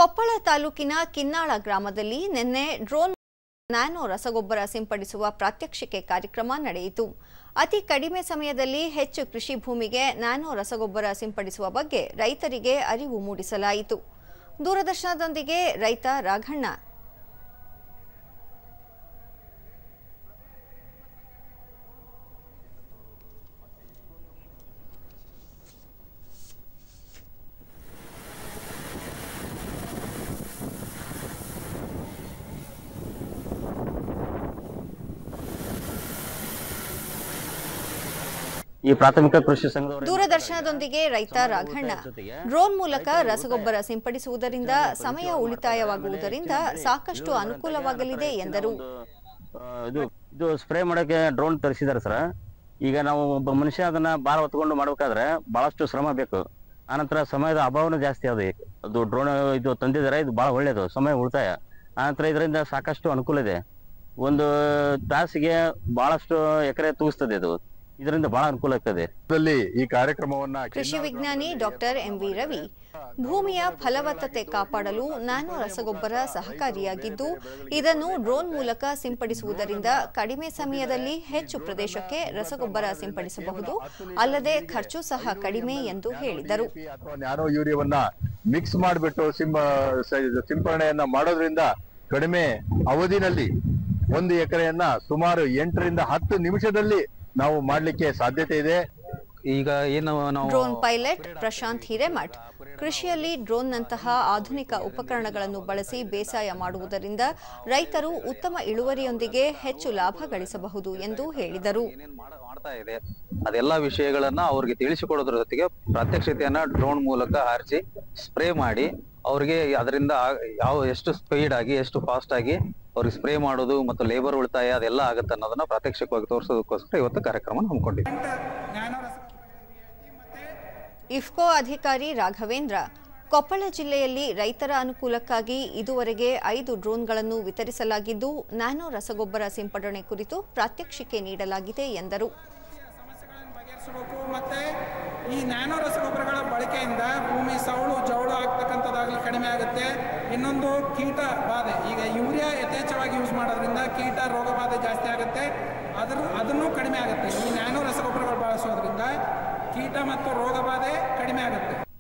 ಕೊಪ್ಪಳ ತಾಲೂಕಿನ ಕಿನ್ನಾಳ ಗ್ರಾಮದಲ್ಲಿ ನಿನ್ನೆ ಡ್ರೋನ್ ನ್ಯಾನೋ ರಸಗೊಬ್ಬರ ಸಿಂಪಡಿಸುವ ಪ್ರಾತ್ಯಕ್ಷಿಕೆ ಕಾರ್ಯಕ್ರಮ ನಡೆಯಿತು ಅತಿ ಕಡಿಮೆ ಸಮಯದಲ್ಲಿ ಹೆಚ್ಚು ಕೃಷಿ ಭೂಮಿಗೆ ನ್ಯಾನೋ ರಸಗೊಬ್ಬರ ಸಿಂಪಡಿಸುವ ಬಗ್ಗೆ ರೈತರಿಗೆ ಅರಿವು ಮೂಡಿಸಲಾಯಿತು ದೂರದರ್ಶನದೊಂದಿಗೆ ರೈತ ರಾಘಣ್ಣ ಈ ಪ್ರಾಥಮಿಕ ಕೃಷಿ ಸಂಘದವರು ದೂರದರ್ಶನದೊಂದಿಗೆ ರೈತ ರಾಘಣ್ಣ ಡ್ರೋನ್ ಮೂಲಕ ರಸಗೊಬ್ಬರ ಸಿಂಪಡಿಸುವುದರಿಂದ ಸಮಯ ಉಳಿತಾಯವಾಗುವುದರಿಂದ ಸಾಕಷ್ಟು ಅನುಕೂಲವಾಗಲಿದೆ ಎಂದರು ಆ, ಇದು ಇದು ಸ್ಪ್ರೇ ಮಾಡಕ್ಕೆ ಡ್ರೋನ್ ತರಿಸಿದಾರೆ ಸರ್ ಈಗ ನಾವು ಒಬ್ಬ ಮನುಷ್ಯ ಅದನ್ನ ಭಾರ ಹೊತ್ಕೊಂಡು ಮಾಡ್ಬೇಕಾದ್ರೆ ಬಹಳಷ್ಟು ಶ್ರಮ ಬೇಕು ಆನಂತರ ಸಮಯದ ಅಭಾವನೂ ಜಾಸ್ತಿ ಅದು ಅದು ಡ್ರೋನ್ ಇದು ತಂದಿದ್ದಾರೆ ಇದು ಬಹಳ ಒಳ್ಳೇದು ಸಮಯ ಉಳಿತಾಯ ಆನಂತರ ಇದರಿಂದ ಸಾಕಷ್ಟು ಅನುಕೂಲ ಇದೆ ಒಂದು ತಾಸಿಗೆ ಬಹಳಷ್ಟು ಎಕರೆ ತೂಗಿಸ್ತದೆ ಇದು ಇದರಿಂದ ಬಹಳ ಅನುಕೂಲ ಆಗ್ತದೆ ದಲ್ಲಿ ಈ ಕಾರ್ಯಕ್ರಮವನ್ನ ಕೃಷಿ ವಿಜ್ಞಾನಿ ಡಾಕ್ಟರ್ ಎಂವಿ ರವಿ ಭೂಮಿಯ ಫಲವತ್ತತೆ ಕಾಪಾಡಲು ನ್ಯಾನೋ ರಸಗೊಬ್ಬರ ಸಹಕಾರಿಯಾಗಿದ್ದು ಇದನ್ನು ಡ್ರೋನ್ ಮೂಲಕ ಸಿಂಪಡಿಸುವುದರಿಂದ ಕಡಿಮೆ ಸಮಯದಲ್ಲಿ ಹೆಚ್ಚು ಪ್ರದೇಶಕ್ಕೆ ರಸಗೊಬ್ಬರ ಸಿಂಪಡಿಸಬಹುದು ಅಲ್ಲದೆ ಖರ್ಚು ಸಹ ಕಡಿಮೆ ಎಂದು ಹೇಳಿದರು ಅಥವಾ ನ್ಯಾನೋ ಯೂರಿಯಾವನ್ನ ಮಿಕ್ಸ್ ಮಾಡಿಬಿಟ್ಟು ಸಿಂಪ ಸ- ಸಿಂಪರಣೆಯನ್ನ ಮಾಡೋದ್ರಿಂದ ಕಡಿಮೆ ಅವಧಿನಲ್ಲಿ ಒಂದು ಎಕರೆಯನ್ನ ಸುಮಾರು ಎಂಟರಿಂದ ಹತ್ತು ನಿಮಿಷದಲ್ಲಿ ನಾವು ಮಾಡ್ಲಿಕ್ಕೆ ಸಾಧ್ಯತೆ ಇದೆ ಈಗ ಏನು ನಾವು ಡ್ರೋನ್ ಪೈಲಟ್ ಪ್ರಶಾಂತ್ ಹಿರೇಮಠ್ ಕೃಷಿಯಲ್ಲಿ ಡ್ರೋನ್ನಂತಹ ಆಧುನಿಕ ಉಪಕರಣಗಳನ್ನು ಬಳಸಿ ಬೇಸಾಯ ಮಾಡುವುದರಿಂದ ರೈತರು ಉತ್ತಮ ಇಳುವರಿಯೊಂದಿಗೆ ಹೆಚ್ಚು ಲಾಭ ಗಳಿಸಬಹುದು ಎಂದು ಹೇಳಿದರು ಏನೇನ್ ಮಾಡ- ಮಾಡ್ತಾ ಇದೆ ಅದೆಲ್ಲ ವಿಷಯಗಳನ್ನ ಅವ್ರಿಗೆ ತಿಳಿಸಿಕೊಡೋದ್ರ ಜೊತೆಗೆ ಪ್ರಾತ್ಯಕ್ಷಿತೆಯನ್ನ ಡ್ರೋನ್ ಮೂಲಕ ಹಾರಿಸಿ ಸ್ಪ್ರೇ ಮಾಡಿ ಅವ್ರಿಗೆ ಅದರಿಂದ ಯಾವ ಎಷ್ಟು ಸ್ಪೀಡ್ ಆಗಿ ಎಷ್ಟು ಫಾಸ್ಟ್ ಆಗಿ ಅವ್ರಿಗೆ ಸ್ಪ್ರೇ ಮಾಡೋದು ಮತ್ತು ಲೇಬರ್ ಉಳಿತಾಯ ಅದೆಲ್ಲ ಆಗುತ್ತೆ ಅನ್ನೋದನ್ನ ಪ್ರಾತ್ಯಕ್ಷಿಕವಾಗಿ ತೋರಿಸೋದಕ್ಕೋಸ್ಕರ ಇವತ್ತು ಕಾರ್ಯಕ್ರಮ ಹಮ್ಮಿಕೊಂಡಿದ್ದೀವಿ ಇಫ್ಕೋ ಅಧಿಕಾರಿ ರಾಘವೇಂದ್ರ ಕೊಪ್ಪಳ ಜಿಲ್ಲೆಯಲ್ಲಿ ರೈತರ ಅನುಕೂಲಕ್ಕಾಗಿ ಇದುವರೆಗೆ ಐದು ಡ್ರೋನ್ಗಳನ್ನು ವಿತರಿಸಲಾಗಿದ್ದು ನ್ಯಾನೋ ರಸಗೊಬ್ಬರ ಸಿಂಪಡಣೆ ಕುರಿತು ಪ್ರಾತ್ಯಕ್ಷಿಕೆ ನೀಡಲಾಗಿದೆ ಎಂದರು ಸಮಸ್ಯೆಗಳನ್ನು ಬಗೆಹರಿಸಬೇಕು ಮತ್ತೆ ಈ ನ್ಯಾನೋ ರಸಗೊಬ್ಬರಗಳ ಬಳಕೆಯಿಂದ ಭೂಮಿ ಸೌಳು ಜೌಳು ಆಗ್ತಕ್ಕಂಥದ್ದಾಗಲಿ ಕಡಿಮೆ ಆಗುತ್ತೆ ಇನ್ನೊಂದು ಕೀಟ ಬಾಧೆ ಈಗ ಯೂರಿಯಾ ಯಥೇಚ್ಛವಾಗಿ ಯೂಸ್ ಮಾಡೋದ್ರಿಂದ ಕೀಟ ರೋಗ ಬಾಧೆ ಜಾಸ್ತಿ ಆಗುತ್ತೆ ಅದ್ರ ಅದನ್ನು ಕಡಿಮೆ ಆಗುತ್ತೆ ಈ ನ್ಯಾನೋ ರಸಗೊಬ್ಬರಗಳು ಬಳಸೋದ್ರಿಂದ ಕೀಟ ಮತ್ತು ರೋಗ ಬಾಧೆ ಕಡಿಮೆ ಆಗುತ್ತೆ